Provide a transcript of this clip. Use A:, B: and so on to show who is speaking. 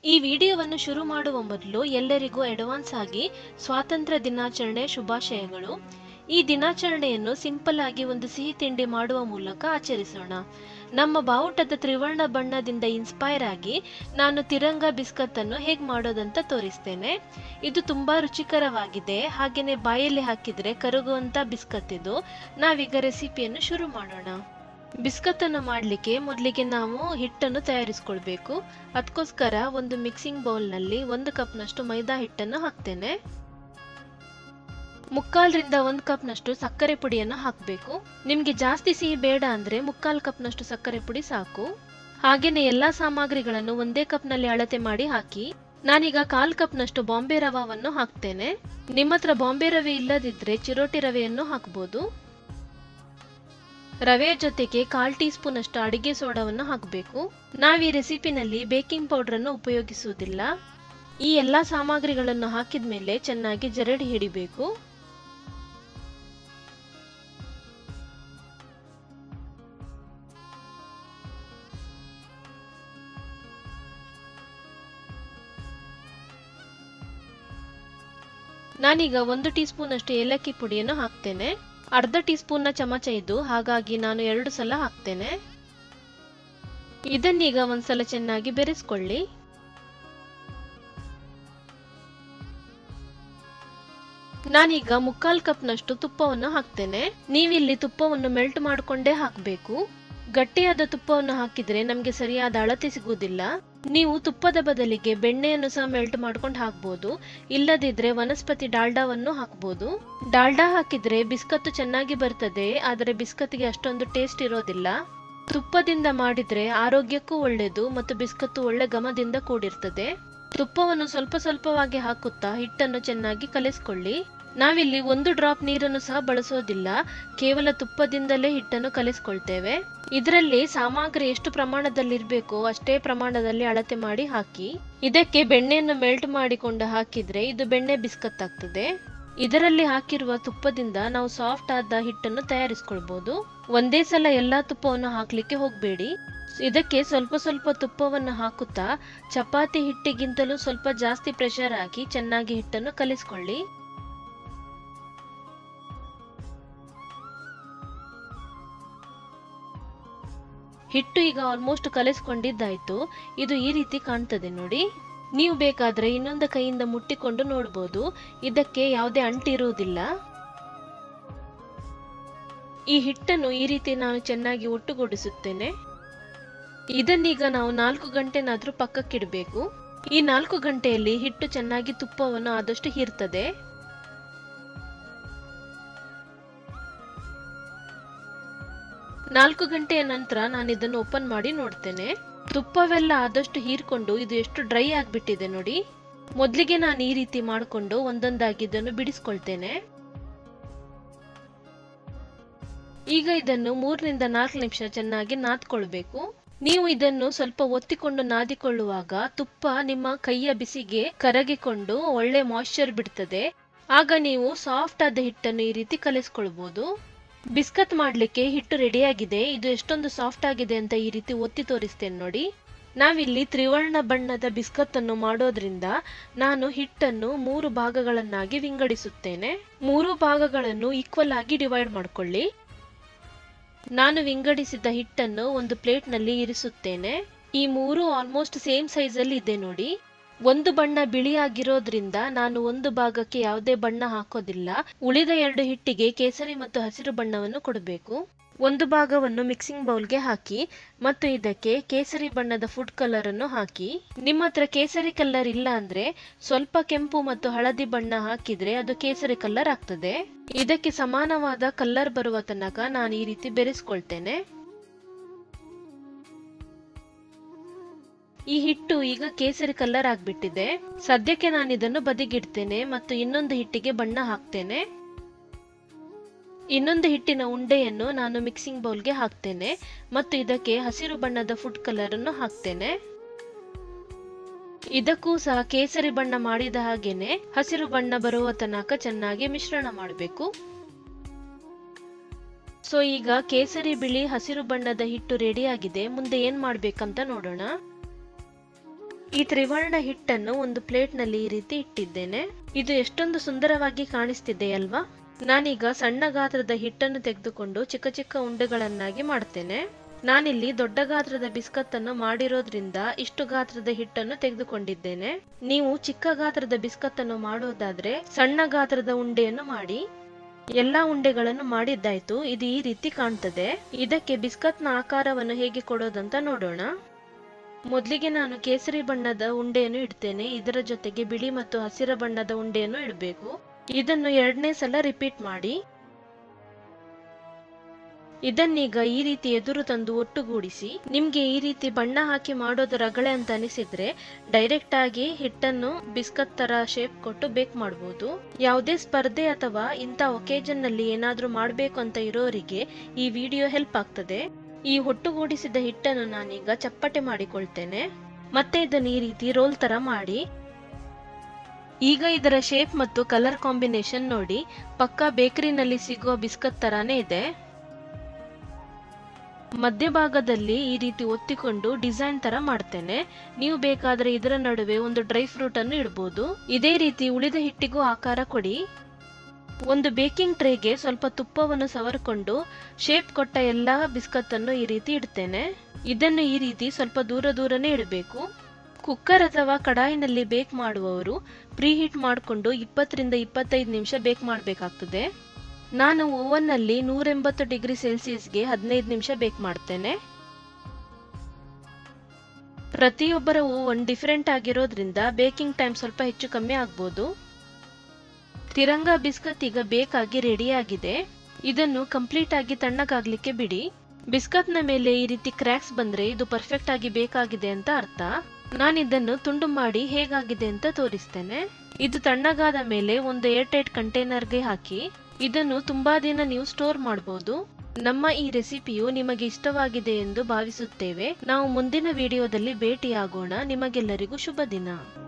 A: ಈ ವಿಡಿಯೋವನ್ನು ಶುರು ಮಾಡುವ ಮೊದಲು ಎಲ್ಲರಿಗೂ ಅಡ್ವಾನ್ಸ್ ಆಗಿ ಸ್ವಾತಂತ್ರ್ಯ ದಿನಾಚರಣೆ ಶುಭಾಶಯಗಳು ಈ ದಿನಾಚರಣೆಯನ್ನು ಸಿಂಪಲ್ ಆಗಿ ಒಂದು ಸಿಹಿ ತಿಂಡಿ ಮಾಡುವ ಮೂಲಕ ಆಚರಿಸೋಣ ನಮ್ಮ ಬಾವುಟದ ತ್ರಿವರ್ಣ ಬಣ್ಣದಿಂದ ಇನ್ಸ್ಪೈರ್ ಆಗಿ ನಾನು ತಿರಂಗ ಬಿಸ್ಕತ್ ಅನ್ನು ಹೇಗೆ ಮಾಡೋದಂತ ತೋರಿಸ್ತೇನೆ ಇದು ತುಂಬಾ ರುಚಿಕರವಾಗಿದೆ ಹಾಗೇನೆ ಬಾಯಲ್ಲಿ ಹಾಕಿದ್ರೆ ಕರಗುವಂತ ಬಿಸ್ಕತ್ ಇದು ನಾವೀಗ ರೆಸಿಪಿಯನ್ನು ಶುರು ಮಾಡೋಣ ಬಿಸ್ಕತ್ ಅನ್ನು ಮಾಡಲಿಕ್ಕೆ ಮೊದಲಿಗೆ ನಾವು ಹಿಟ್ಟನ್ನು ತಯಾರಿಸ್ಕೊಳ್ಬೇಕು ಅದಕ್ಕೋಸ್ಕರ ಒಂದು ಮಿಕ್ಸಿಂಗ್ ಬೌಲ್ನಲ್ಲಿ ಒಂದು ಕಪ್ನಷ್ಟು ಮೈದಾ ಹಿಟ್ಟನ್ನು ಹಾಕ್ತೇನೆ ಮುಕ್ಕಾಲ್ರಿಂದ ಒಂದು ಕಪ್ನಷ್ಟು ಸಕ್ಕರೆ ಪುಡಿಯನ್ನು ಹಾಕಬೇಕು ನಿಮಗೆ ಜಾಸ್ತಿ ಸಿಹಿ ಬೇಡ ಅಂದ್ರೆ ಮುಕ್ಕಾಲು ಕಪ್ನಷ್ಟು ಸಕ್ಕರೆ ಪುಡಿ ಸಾಕು ಹಾಗೇನೆ ಎಲ್ಲಾ ಸಾಮಗ್ರಿಗಳನ್ನು ಒಂದೇ ಕಪ್ನಲ್ಲಿ ಅಳತೆ ಮಾಡಿ ಹಾಕಿ ನಾನೀಗ ಕಾಲ್ ಕಪ್ನಷ್ಟು ಬಾಂಬೆ ರವಾವನ್ನು ಹಾಕ್ತೇನೆ ನಿಮ್ಮ ಹತ್ರ ಬಾಂಬೆ ರವೆ ಇಲ್ಲದಿದ್ರೆ ಚಿರೋಟಿ ರವೆಯನ್ನು ಹಾಕ್ಬೋದು ರವೆಯ ಜೊತೆಗೆ ಕಾಲ್ ಟೀ ಸ್ಪೂನ್ ಅಷ್ಟು ಅಡಿಗೆ ಸೋಡಾವನ್ನು ಹಾಕಬೇಕು ನಾವು ಈ ರೆಸಿಪಿನಲ್ಲಿ ಬೇಕಿಂಗ್ ಪೌಡರ್ ಅನ್ನು ಉಪಯೋಗಿಸುವುದಿಲ್ಲ ಈ ಎಲ್ಲಾ ಸಾಮಗ್ರಿಗಳನ್ನು ಹಾಕಿದ ಮೇಲೆ ಚೆನ್ನಾಗಿ ಜರಡಿ ಹಿಡಿಬೇಕು ನಾನೀಗ ಒಂದು ಟೀ ಸ್ಪೂನ್ ಅಷ್ಟು ಏಲಕ್ಕಿ ಪುಡಿಯನ್ನು ಹಾಕ್ತೇನೆ ಅರ್ಧ ಟೀ ಸ್ಪೂನ್ನ ಚಮಚ ಇದು ಹಾಗಾಗಿ ನಾನು ಎರಡು ಸಲ ಹಾಕ್ತೇನೆ ಇದನ್ನೀಗ ಒಂದ್ಸಲ ಚೆನ್ನಾಗಿ ಬೆರೆಸ್ಕೊಳ್ಳಿ ನಾನೀಗ ಮುಕ್ಕಾಲ್ ಕಪ್ನಷ್ಟು ತುಪ್ಪವನ್ನು ಹಾಕ್ತೇನೆ ನೀವಿಲ್ಲಿ ತುಪ್ಪವನ್ನು ಮೆಲ್ಟ್ ಮಾಡಿಕೊಂಡೇ ಹಾಕಬೇಕು ಗಟ್ಟಿಯಾದ ತುಪ್ಪವನ್ನು ಹಾಕಿದ್ರೆ ನಮಗೆ ಸರಿಯಾದ ಅಳತೆ ಸಿಗುವುದಿಲ್ಲ ನೀವು ತುಪ್ಪದ ಬದಲಿಗೆ ಬೆಣ್ಣೆಯನ್ನು ಸಹ ಮೆಲ್ಟ್ ಮಾಡ್ಕೊಂಡು ಹಾಕ್ಬೋದು ಇಲ್ಲದಿದ್ರೆ ವನಸ್ಪತಿ ಡಾಲ್ಡಾವನ್ನು ಹಾಕ್ಬೋದು ಡಾಲ್ಡಾ ಹಾಕಿದ್ರೆ ಬಿಸ್ಕತ್ತು ಚೆನ್ನಾಗಿ ಬರ್ತದೆ ಆದರೆ ಬಿಸ್ಕತ್ಗೆ ಅಷ್ಟೊಂದು ಟೇಸ್ಟ್ ಇರೋದಿಲ್ಲ ತುಪ್ಪದಿಂದ ಮಾಡಿದ್ರೆ ಆರೋಗ್ಯಕ್ಕೂ ಒಳ್ಳೆಯದು ಮತ್ತು ಬಿಸ್ಕತ್ತು ಒಳ್ಳೆ ಘಮದಿಂದ ಕೂಡಿರ್ತದೆ ತುಪ್ಪವನ್ನು ಸ್ವಲ್ಪ ಸ್ವಲ್ಪವಾಗಿ ಹಾಕುತ್ತಾ ಹಿಟ್ಟನ್ನು ಚೆನ್ನಾಗಿ ಕಲಿಸ್ಕೊಳ್ಳಿ ನಾವಿಲ್ಲಿ ಒಂದು ಡ್ರಾಪ್ ನೀರನ್ನು ಸಹ ಬಳಸೋದಿಲ್ಲ ಕೇವಲ ತುಪ್ಪದಿಂದಲೇ ಹಿಟ್ಟನ್ನು ಕಲಿಸ್ಕೊಳ್ತೇವೆ ಇದರಲ್ಲಿ ಸಾಮಗ್ರಿ ಎಷ್ಟು ಪ್ರಮಾಣದಲ್ಲಿರ್ಬೇಕೋ ಅಷ್ಟೇ ಪ್ರಮಾಣದಲ್ಲಿ ಅಳತೆ ಮಾಡಿ ಹಾಕಿ ಇದಕ್ಕೆ ಬೆಣ್ಣೆಯನ್ನು ಮೆಲ್ಟ್ ಮಾಡಿಕೊಂಡು ಹಾಕಿದ್ರೆ ಇದು ಬೆಣ್ಣೆ ಬಿಸ್ಕತ್ ಆಗ್ತದೆ ಇದರಲ್ಲಿ ಹಾಕಿರುವ ತುಪ್ಪದಿಂದ ನಾವು ಸಾಫ್ಟ್ ಆದ ಹಿಟ್ಟನ್ನು ತಯಾರಿಸ್ಕೊಳ್ಬಹುದು ಒಂದೇ ಸಲ ಎಲ್ಲಾ ತುಪ್ಪವನ್ನು ಹಾಕ್ಲಿಕ್ಕೆ ಹೋಗಬೇಡಿ ಇದಕ್ಕೆ ಸ್ವಲ್ಪ ಸ್ವಲ್ಪ ತುಪ್ಪವನ್ನು ಹಾಕುತ್ತಾ ಚಪಾತಿ ಹಿಟ್ಟಿಗಿಂತಲೂ ಸ್ವಲ್ಪ ಜಾಸ್ತಿ ಪ್ರೆಷರ್ ಹಾಕಿ ಚೆನ್ನಾಗಿ ಹಿಟ್ಟನ್ನು ಕಲಿಸ್ಕೊಳ್ಳಿ ಹಿಟ್ಟು ಈಗ ಆಲ್ಮೋಸ್ಟ್ ಕಲಿಸ್ಕೊಂಡಿದ್ದಾಯ್ತು ಇದು ಈ ರೀತಿ ಕಾಣ್ತದೆ ನೋಡಿ ನೀವು ಬೇಕಾದ್ರೆ ಇನ್ನೊಂದು ಕೈಯಿಂದ ಮುಟ್ಟಿಕೊಂಡು ನೋಡ್ಬೋದು ಇದಕ್ಕೆ ಯಾವುದೇ ಅಂಟಿರುವುದಿಲ್ಲ ಈ ಹಿಟ್ಟನ್ನು ಈ ರೀತಿ ನಾನು ಚೆನ್ನಾಗಿ ಒಟ್ಟುಗೂಡಿಸುತ್ತೇನೆ ಇದನ್ನೀಗ ನಾವು ನಾಲ್ಕು ಗಂಟೆನಾದ್ರೂ ಪಕ್ಕಕ್ಕಿಡಬೇಕು ಈ ನಾಲ್ಕು ಗಂಟೆಯಲ್ಲಿ ಹಿಟ್ಟು ಚೆನ್ನಾಗಿ ತುಪ್ಪವನ್ನು ಆದಷ್ಟು ಹೀರ್ತದೆ ನಾಲ್ಕು ಗಂಟೆಯ ನಂತರ ನಾನು ಇದನ್ನು ಓಪನ್ ಮಾಡಿ ನೋಡ್ತೇನೆ ತುಪ್ಪವೆಲ್ಲ ಆದಷ್ಟು ಹೀರ್ಕೊಂಡು ಇದು ಎಷ್ಟು ಡ್ರೈ ಆಗಿಬಿಟ್ಟಿದೆ ನೋಡಿ ಮೊದಲಿಗೆ ನಾನು ಈ ರೀತಿ ಮಾಡಿಕೊಂಡು ಒಂದೊಂದಾಗಿ ಇದನ್ನು ಬಿಡಿಸ್ಕೊಳ್ತೇನೆ ಈಗ ಇದನ್ನು ಮೂರರಿಂದ ನಾಲ್ಕು ನಿಮಿಷ ಚೆನ್ನಾಗಿ ನಾದ್ಕೊಳ್ಬೇಕು ನೀವು ಇದನ್ನು ಸ್ವಲ್ಪ ಒತ್ತಿಕೊಂಡು ನಾದಿಕೊಳ್ಳುವಾಗ ತುಪ್ಪ ನಿಮ್ಮ ಕೈಯ ಬಿಸಿಗೆ ಕರಗಿಕೊಂಡು ಒಳ್ಳೆ ಮಾಯ್ಶ್ಚರ್ ಬಿಡ್ತದೆ ಆಗ ನೀವು ಸಾಫ್ಟ್ ಆದ ಹಿಟ್ಟನ್ನು ಈ ರೀತಿ ಕಲಿಸ್ಕೊಳ್ಬಹುದು ಬಿಸ್ಕತ್ ಮಾಡ್ಲಿಕ್ಕೆ ಹಿಟ್ಟು ರೆಡಿಯಾಗಿದೆ ಇದು ಎಷ್ಟೊಂದು ಸಾಫ್ಟ್ ಆಗಿದೆ ಅಂತ ಈ ರೀತಿ ಒತ್ತಿ ತೋರಿಸ್ತೇನೆ ನೋಡಿ ನಾವಿಲ್ಲಿ ತ್ರಿವರ್ಣ ಬಣ್ಣದ ಬಿಸ್ಕತ್ ಅನ್ನು ಮಾಡೋದ್ರಿಂದ ನಾನು ಹಿಟ್ಟನ್ನು ಮೂರು ಭಾಗಗಳನ್ನಾಗಿ ವಿಂಗಡಿಸುತ್ತೇನೆ ಮೂರು ಭಾಗಗಳನ್ನು ಈಕ್ವಲ್ ಆಗಿ ಡಿವೈಡ್ ಮಾಡ್ಕೊಳ್ಳಿ ನಾನು ವಿಂಗಡಿಸಿದ ಹಿಟ್ಟನ್ನು ಒಂದು ಪ್ಲೇಟ್ನಲ್ಲಿ ಇರಿಸುತ್ತೇನೆ ಈ ಮೂರು ಆಲ್ಮೋಸ್ಟ್ ಸೇಮ್ ಸೈಜ್ ಅಲ್ಲಿ ಇದೆ ನೋಡಿ ಒಂದು ಬಣ್ಣ ಬಿಳಿಯಾಗಿರೋದ್ರಿಂದ ನಾನು ಒಂದು ಭಾಗಕ್ಕೆ ಯಾವುದೇ ಬಣ್ಣ ಹಾಕೋದಿಲ್ಲ ಉಳಿದ ಎರಡು ಹಿಟ್ಟಿಗೆ ಕೇಸರಿ ಮತ್ತು ಹಸಿರು ಬಣ್ಣವನ್ನು ಕೊಡಬೇಕು ಒಂದು ಭಾಗವನ್ನು ಮಿಕ್ಸಿಂಗ್ ಬೌಲ್ಗೆ ಹಾಕಿ ಮತ್ತು ಇದಕ್ಕೆ ಕೇಸರಿ ಬಣ್ಣದ ಫುಡ್ ಕಲರ್ ಅನ್ನು ಹಾಕಿ ನಿಮ್ಮ ಹತ್ರ ಕೇಸರಿ ಕಲರ್ ಇಲ್ಲ ಅಂದ್ರೆ ಸ್ವಲ್ಪ ಕೆಂಪು ಮತ್ತು ಹಳದಿ ಬಣ್ಣ ಹಾಕಿದ್ರೆ ಅದು ಕೇಸರಿ ಕಲರ್ ಆಗ್ತದೆ ಇದಕ್ಕೆ ಸಮಾನವಾದ ಕಲರ್ ಬರುವ ತನಕ ನಾನು ಈ ರೀತಿ ಬೆರೆಸ್ಕೊಳ್ತೇನೆ ಈ ಹಿಟ್ಟು ಈಗ ಕೇಸರಿ ಕಲರ್ ಆಗ್ಬಿಟ್ಟಿದೆ ಸದ್ಯಕ್ಕೆ ನಾನು ಇದನ್ನು ಬದಿಗಿಡ್ತೇನೆ ಮತ್ತು ಇನ್ನೊಂದು ಹಿಟ್ಟಿಗೆ ಬಣ್ಣ ಹಾಕ್ತೇನೆ ಇನ್ನೊಂದು ಹಿಟ್ಟಿನ ಉಂಡೆಯನ್ನು ನಾನು ಮಿಕ್ಸಿಂಗ್ ಬೌಲ್ಗೆ ಹಾಕ್ತೇನೆ ಮತ್ತು ಇದಕ್ಕೆ ಹಸಿರು ಬಣ್ಣದ ಫುಡ್ ಕಲರ್ ಅನ್ನು ಹಾಕ್ತೇನೆ ಇದಕ್ಕೂ ಸಹ ಕೇಸರಿ ಬಣ್ಣ ಮಾಡಿದ ಹಾಗೇನೆ ಹಸಿರು ಬಣ್ಣ ಬರುವ ತನಕ ಚೆನ್ನಾಗಿ ಮಿಶ್ರಣ ಮಾಡಬೇಕು ಸೊ ಈಗ ಕೇಸರಿ ಬಿಳಿ ಹಸಿರು ಬಣ್ಣದ ಹಿಟ್ಟು ರೆಡಿ ಆಗಿದೆ ಮುಂದೆ ಏನ್ ಮಾಡ್ಬೇಕಂತ ನೋಡೋಣ ಈ ತ್ರಿವರ್ಣ ಹಿಟ್ಟನ್ನು ಒಂದು ಪ್ಲೇಟ್ನಲ್ಲಿ ಈ ರೀತಿ ಇಟ್ಟಿದ್ದೇನೆ ಇದು ಎಷ್ಟೊಂದು ಸುಂದರವಾಗಿ ಕಾಣಿಸ್ತಿದೆ ಅಲ್ವಾ ನಾನೀಗ ಸಣ್ಣ ಗಾತ್ರದ ಹಿಟ್ಟನ್ನು ತೆಗೆದುಕೊಂಡು ಚಿಕ್ಕ ಚಿಕ್ಕ ಉಂಡೆಗಳನ್ನಾಗಿ ಮಾಡ್ತೇನೆ ನಾನಿಲ್ಲಿ ದೊಡ್ಡ ಗಾತ್ರದ ಬಿಸ್ಕತ್ ಅನ್ನು ಮಾಡಿರೋದ್ರಿಂದ ಇಷ್ಟು ಗಾತ್ರದ ಹಿಟ್ಟನ್ನು ತೆಗೆದುಕೊಂಡಿದ್ದೇನೆ ನೀವು ಚಿಕ್ಕ ಗಾತ್ರದ ಬಿಸ್ಕತ್ ಅನ್ನು ಮಾಡೋದಾದ್ರೆ ಸಣ್ಣ ಗಾತ್ರದ ಉಂಡೆಯನ್ನು ಮಾಡಿ ಎಲ್ಲಾ ಉಂಡೆಗಳನ್ನು ಮಾಡಿದ್ದಾಯ್ತು ಇದು ಈ ರೀತಿ ಕಾಣ್ತದೆ ಇದಕ್ಕೆ ಬಿಸ್ಕತ್ನ ಆಕಾರವನ್ನು ಹೇಗೆ ಕೊಡೋದಂತ ನೋಡೋಣ ಮೊದಲಿಗೆ ನಾನು ಕೇಸರಿ ಬಣ್ಣದ ಉಂಡೆಯನ್ನು ಇಡ್ತೇನೆ ಇದರ ಜೊತೆಗೆ ಬಿಳಿ ಮತ್ತು ಹಸಿರ ಬಣ್ಣದ ಉಂಡೆಯನ್ನು ಇಡಬೇಕು ಇದನ್ನು ಎರಡನೇ ಸಲ ರಿಪೀಟ್ ಮಾಡಿ ಇದನ್ನೀಗ ಈ ರೀತಿ ಎದುರು ತಂದು ಒಟ್ಟುಗೂಡಿಸಿ ನಿಮ್ಗೆ ಈ ರೀತಿ ಬಣ್ಣ ಹಾಕಿ ಮಾಡೋದು ರಗಳೆ ಅಂತ ಅನಿಸಿದ್ರೆ ಡೈರೆಕ್ಟ್ ಆಗಿ ಹಿಟ್ಟನ್ನು ಬಿಸ್ಕತ್ ತರ ಶೇಪ್ ಕೊಟ್ಟು ಬೇಕ್ ಮಾಡಬಹುದು ಯಾವುದೇ ಸ್ಪರ್ಧೆ ಅಥವಾ ಇಂಥ ಒಕೇಜನ್ ನಲ್ಲಿ ಏನಾದ್ರೂ ಮಾಡ್ಬೇಕು ಅಂತ ಇರೋರಿಗೆ ಈ ವಿಡಿಯೋ ಹೆಲ್ಪ್ ಆಗ್ತದೆ ಈ ಒಟ್ಟುಗೂಡಿಸಿದ ಹಿಟ್ಟನ್ನು ನಾನೀಗ ಚಪ್ಪಟೆ ಮಾಡಿಕೊಳ್ತೇನೆ ಮತ್ತೆ ಇದನ್ನು ಈ ರೀತಿ ರೋಲ್ ತರ ಮಾಡಿ ಈಗ ಇದರ ಶೇಪ್ ಮತ್ತು ಕಲರ್ ಕಾಂಬಿನೇಷನ್ ನೋಡಿ ಪಕ್ಕಾ ಬೇಕರಿನಲ್ಲಿ ಸಿಗುವ ಬಿಸ್ಕತ್ ತರಾನೇ ಇದೆ ಮಧ್ಯಭಾಗದಲ್ಲಿ ಈ ರೀತಿ ಒತ್ತಿಕೊಂಡು ಡಿಸೈನ್ ತರ ಮಾಡ್ತೇನೆ ನೀವು ಬೇಕಾದ್ರೆ ಇದರ ನಡುವೆ ಒಂದು ಡ್ರೈ ಫ್ರೂಟ್ ಅನ್ನು ಇಡಬಹುದು ಇದೇ ರೀತಿ ಉಳಿದ ಹಿಟ್ಟಿಗೂ ಆಕಾರ ಕೊಡಿ ಒಂದು ಬೇಕಿಂಗ್ ಟ್ರೇಗೆ ಸ್ವಲ್ಪ ತುಪ್ಪವನ್ನು ಸವರ್ಕೊಂಡು ಶೇಪ್ ಕೊಟ್ಟ ಎಲ್ಲಾ ಬಿಸ್ಕತ್ ಅನ್ನು ಈ ರೀತಿ ಇಡ್ತೇನೆ ಇದನ್ನು ಈ ರೀತಿ ಸ್ವಲ್ಪ ದೂರ ದೂರನೇ ಇಡಬೇಕು ಕುಕ್ಕರ್ ಅಥವಾ ಕಡಾಯಿನಲ್ಲಿ ಬೇಕ್ ಮಾಡುವವರು ಪ್ರೀ ಹೀಟ್ ಮಾಡಿಕೊಂಡು ಇಪ್ಪತ್ತರಿಂದ ಇಪ್ಪತ್ತೈದು ನಿಮಿಷ ಬೇಕ್ ಮಾಡಬೇಕಾಗ್ತದೆ ನಾನು ಓವನ್ನಲ್ಲಿ ನೂರೆಂಬತ್ತು ಡಿಗ್ರಿ ಸೆಲ್ಸಿಯಸ್ಗೆ ಹದಿನೈದು ನಿಮಿಷ ಬೇಕ್ ಮಾಡ್ತೇನೆ ಪ್ರತಿಯೊಬ್ಬರ ಓವನ್ ಡಿಫರೆಂಟ್ ಆಗಿರೋದ್ರಿಂದ ಬೇಕಿಂಗ್ ಟೈಮ್ ಸ್ವಲ್ಪ ಹೆಚ್ಚು ಕಮ್ಮಿ ಆಗ್ಬೋದು ತಿರಂಗ ಬಿಸ್ಕತ್ ಈಗ ಬೇಕಾಗಿ ರೆಡಿ ಆಗಿದೆ ಇದನ್ನು ಕಂಪ್ಲೀಟ್ ಆಗಿ ತಣ್ಣಗಾಗ್ಲಿಕ್ಕೆ ಬಿಡಿ ಬಿಸ್ಕತ್ನ ಮೇಲೆ ಈ ರೀತಿ ಕ್ರ್ಯಾಕ್ಸ್ ಬಂದ್ರೆ ಇದು ಪರ್ಫೆಕ್ಟ್ ಆಗಿ ಬೇಕಾಗಿದೆ ಅಂತ ಅರ್ಥ ನಾನು ಇದನ್ನು ತುಂಡು ಮಾಡಿ ಹೇಗಾಗಿದೆ ಅಂತ ತೋರಿಸ್ತೇನೆ ಇದು ತಣ್ಣಗಾದ ಮೇಲೆ ಒಂದು ಏರ್ ಟೈಟ್ ಕಂಟೈನರ್ಗೆ ಹಾಕಿ ಇದನ್ನು ತುಂಬಾ ದಿನ ನೀವು ಸ್ಟೋರ್ ಮಾಡಬಹುದು ನಮ್ಮ ಈ ರೆಸಿಪಿಯು ನಿಮಗೆ ಇಷ್ಟವಾಗಿದೆ ಎಂದು ಭಾವಿಸುತ್ತೇವೆ ನಾವು ಮುಂದಿನ ವಿಡಿಯೋದಲ್ಲಿ ಭೇಟಿಯಾಗೋಣ ನಿಮಗೆಲ್ಲರಿಗೂ ಶುಭ ದಿನ